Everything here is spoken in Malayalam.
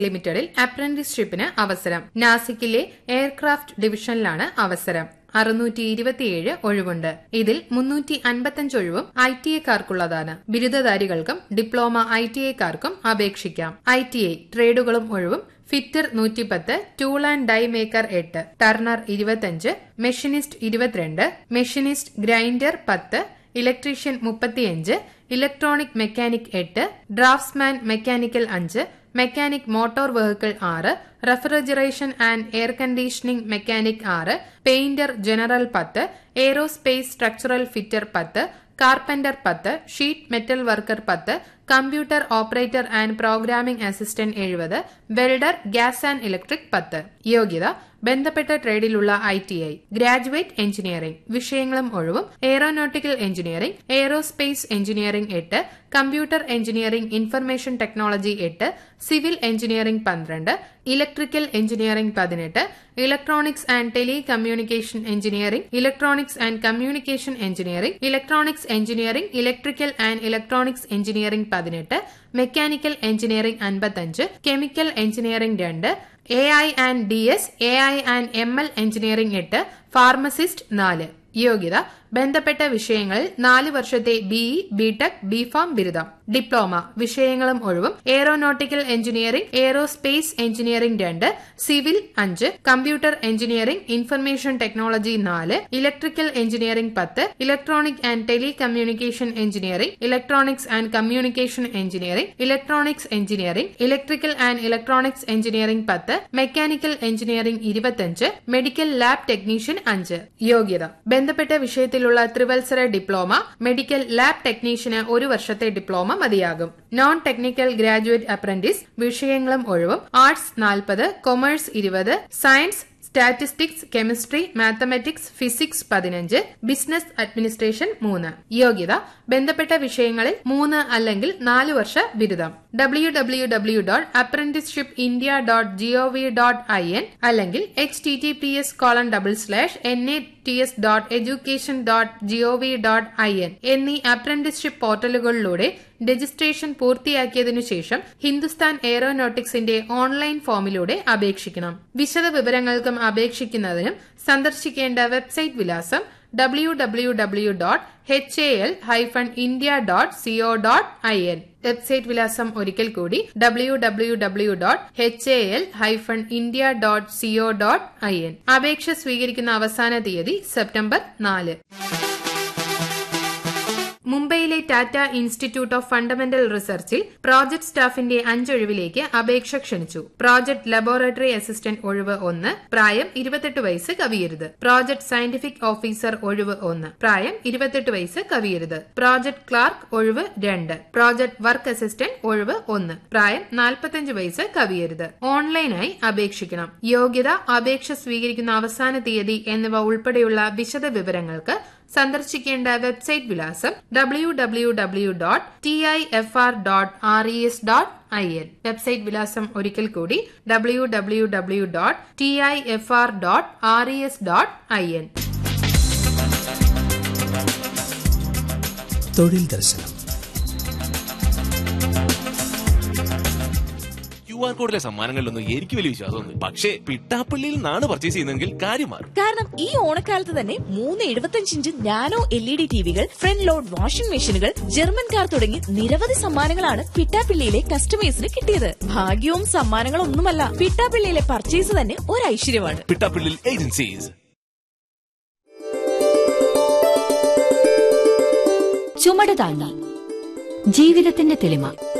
ലിമിറ്റഡിൽ അപ്രന്റീസ്ഷിപ്പിന് അവസരം നാസിക്കിലെ എയർക്രാഫ്റ്റ് ഡിവിഷനിലാണ് അവസരം അറുന്നൂറ്റി ഇരുപത്തിയേഴ് ഒഴിവുണ്ട് ഇതിൽ മുന്നൂറ്റി അൻപത്തഞ്ച് ഒഴിവും ഐ ടി എക്കാർക്കുള്ളതാണ് ബിരുദധാരികൾക്കും ഡിപ്ലോമ ഐ ടി എക്കാർക്കും അപേക്ഷിക്കാം ഐ ടി ഐ ട്രേഡുകളും ഒഴിവും ഫിറ്റർ നൂറ്റിപ്പത്ത് ടൂൾ ആൻഡ് ഡൈ മേക്കർ എട്ട് ടർണർ ഇരുപത്തഞ്ച് മെഷീനിസ്റ്റ് ഇരുപത്തിരണ്ട് മെഷീനിസ്റ്റ് ഗ്രൈൻഡർ പത്ത് ഇലക്ട്രീഷ്യൻ മുപ്പത്തിയഞ്ച് ഇലക്ട്രോണിക് മെക്കാനിക് എട്ട് ഡ്രാഫ്റ്റ്സ്മാൻ മെക്കാനിക്കൽ അഞ്ച് മെക്കാനിക് മോട്ടോർ വെഹിക്കിൾ ആറ് refrigeration and air conditioning mechanic ആറ് പെയിന്റർ ജനറൽ പത്ത് എയ്റോസ്പേസ് സ്ട്രക്ചറൽ ഫിറ്റർ പത്ത് കാർപ്പന്റർ പത്ത് ഷീറ്റ് മെറ്റൽ വർക്കർ പത്ത് computer operator and programming assistant എഴുപത് വെൽഡർ ഗ്യാസ് ആൻഡ് ഇലക്ട്രിക് പത്ത് യോഗ്യത ബന്ധപ്പെട്ട ട്രേഡിലുള്ള I T I graduate engineering വിഷയങ്ങളും ഒഴിവും എയറോനോട്ടിക്കൽ എഞ്ചിനീയറിംഗ് എയ്റോസ്പേസ് എഞ്ചിനീയറിംഗ് എട്ട് കമ്പ്യൂട്ടർ എഞ്ചിനീയറിംഗ് ഇൻഫർമേഷൻ ടെക്നോളജി എട്ട് സിവിൽ എഞ്ചിനീയറിംഗ് പന്ത്രണ്ട് ഇലക്ട്രിക്കൽ എഞ്ചിനീയറിംഗ് പതിനെട്ട് electronics and telecommunication engineering electronics and communication engineering electronics engineering electrical and electronics engineering പതിനെട്ട് മെക്കാനിക്കൽ എഞ്ചിനീയറിംഗ് അൻപത്തഞ്ച് കെമിക്കൽ എഞ്ചിനീയറിംഗ് രണ്ട് A I and D S A I and M L engineering എട്ട് ഫാർമസിസ്റ്റ് നാല് യോഗ്യത ബന്ധപ്പെട്ട വിഷയങ്ങളിൽ നാല് വർഷത്തെ ബിഇ ബിടെക് ബിഫാം ബിരുദം ഡിപ്ലോമ വിഷയങ്ങളും ഒഴിവും എയറോനോട്ടിക്കൽ എഞ്ചിനീയറിംഗ് എയറോസ്പേസ് എഞ്ചിനീയറിംഗ് രണ്ട് സിവിൽ അഞ്ച് കമ്പ്യൂട്ടർ എഞ്ചിനീയറിംഗ് ഇൻഫർമേഷൻ ടെക്നോളജി നാല് ഇലക്ട്രിക്കൽ എഞ്ചിനീയറിംഗ് പത്ത് electronic and telecommunication engineering electronics and communication engineering electronics engineering electrical and electronics engineering പത്ത് മെക്കാനിക്കൽ എഞ്ചിനീയറിംഗ് ഇരുപത്തഞ്ച് മെഡിക്കൽ ലാബ് ടെക്നീഷ്യൻ അഞ്ച് യോഗ്യത ബന്ധപ്പെട്ട വിഷയത്തിലുള്ള ത്രിവത്സര ഡിപ്ലോമ മെഡിക്കൽ ലാബ് ടെക്നീഷ്യന് ഒരു വർഷത്തെ ഡിപ്ലോമ മതിയാകും നോൺ ടെക്നിക്കൽ ഗ്രാജുവേറ്റ് അപ്രന്റീസ് വിഷയങ്ങളും ഒഴിവും ആർട്സ് നാൽപ്പത് കൊമേഴ്സ് ഇരുപത് science statistics chemistry mathematics physics പതിനഞ്ച് ബിസിനസ് അഡ്മിനിസ്ട്രേഷൻ മൂന്ന് യോഗ്യത ബന്ധപ്പെട്ട വിഷയങ്ങളിൽ മൂന്ന് അല്ലെങ്കിൽ നാല് വർഷ ബിരുദം W W W dot apprenticeship India dot gov dot I N അല്ലെങ്കിൽ H T T P S colon double slash N A T S dot education dot gov dot I N എന്നീ അപ്രന്റീസ്ഷിപ്പ് പോർട്ടലുകളിലൂടെ രജിസ്ട്രേഷൻ പൂർത്തിയാക്കിയതിനു ശേഷം ഹിന്ദുസ്ഥാൻ എയറോനോട്ടിക്സിന്റെ ഓൺലൈൻ ഫോമിലൂടെ അപേക്ഷിക്കണം വിശദ വിവരങ്ങൾക്കും അപേക്ഷിക്കുന്നതിനും സന്ദർശിക്കേണ്ട വെബ്സൈറ്റ് വിലാസം W W W dot H A L hyphen India dot C O dot I N website വിലാസം ഒരിക്കൽ കൂടി W W W dot H A L hyphen India dot C O dot I N അപേക്ഷ സ്വീകരിക്കുന്ന അവസാന തീയതി സെപ്റ്റംബർ നാല് മുംബൈയിലെ ടാറ്റ ഇൻസ്റ്റിറ്റ്യൂട്ട് ഓഫ് ഫണ്ടമെന്റൽ റിസർച്ചിൽ പ്രോജക്ട് സ്റ്റാഫിന്റെ അഞ്ചൊഴിവിലേക്ക് അപേക്ഷ ക്ഷണിച്ചു പ്രോജക്ട് ലബോറട്ടറി അസിസ്റ്റന്റ് ഒഴിവ് ഒന്ന് പ്രായം ഇരുപത്തെട്ട് വയസ്സ് കവിയരുത് പ്രോജക്ട് സയന്റിഫിക് ഓഫീസർ ഒഴിവ് ഒന്ന് പ്രായം ഇരുപത്തെട്ട് വയസ്സ് കവിയരുത് പ്രോജക്ട് ക്ലാർക്ക് ഒഴിവ് രണ്ട് പ്രോജക്ട് വർക്ക് അസിസ്റ്റന്റ് ഒഴിവ് ഒന്ന് പ്രായം നാൽപ്പത്തഞ്ച് വയസ്സ് കവിയരുത് ഓൺലൈനായി അപേക്ഷിക്കണം യോഗ്യത അപേക്ഷ സ്വീകരിക്കുന്ന അവസാന തീയതി എന്നിവ ഉൾപ്പെടെയുള്ള വിശദ വിവരങ്ങൾക്ക് സന്ദർശിക്കേണ്ട വെബ്സൈറ്റ് വിലാസം W W W dot T I F R dot R E S dot I N website വിലാസം ഒരിക്കൽ കൂടി W W W dot T I F R dot R E S dot I N തൊഴിൽ ദർശനം ക്യു ആർ കോഡിലെ സമ്മാനങ്ങളിലൊന്നും എനിക്ക് വലിയ വിശ്വാസമൊന്നും പക്ഷേ പിട്ടാപ്പള്ളിയിൽ നിന്നാണ് പർച്ചേസ് ചെയ്യുന്നതെങ്കിൽ കാര്യം മാറും കാരണം ഈ ഓണക്കാലത്ത് തന്നെ മൂന്ന് എഴുപത്തഞ്ച് inch nano L E D ടിവികൾ ഫ്രണ്ട് ലോഡ് വാഷിംഗ് മെഷീനുകൾ ജർമ്മൻ കാർ തുടങ്ങി നിരവധി സമ്മാനങ്ങളാണ് പിട്ടാപ്പിള്ളിയിലെ കസ്റ്റമേഴ്സിന് കിട്ടിയത് ഭാഗ്യവും സമ്മാനങ്ങളും ഒന്നുമല്ല പിട്ടാപ്പിള്ളിയിലെ പർച്ചേസ് തന്നെ ഒരു ഐശ്വര്യമാണ് പിട്ടാപ്പള്ളിയിൽ ഏജൻസീസ് ചുമട് താങ്ങി ജീവിതത്തിന്റെ തെളിമ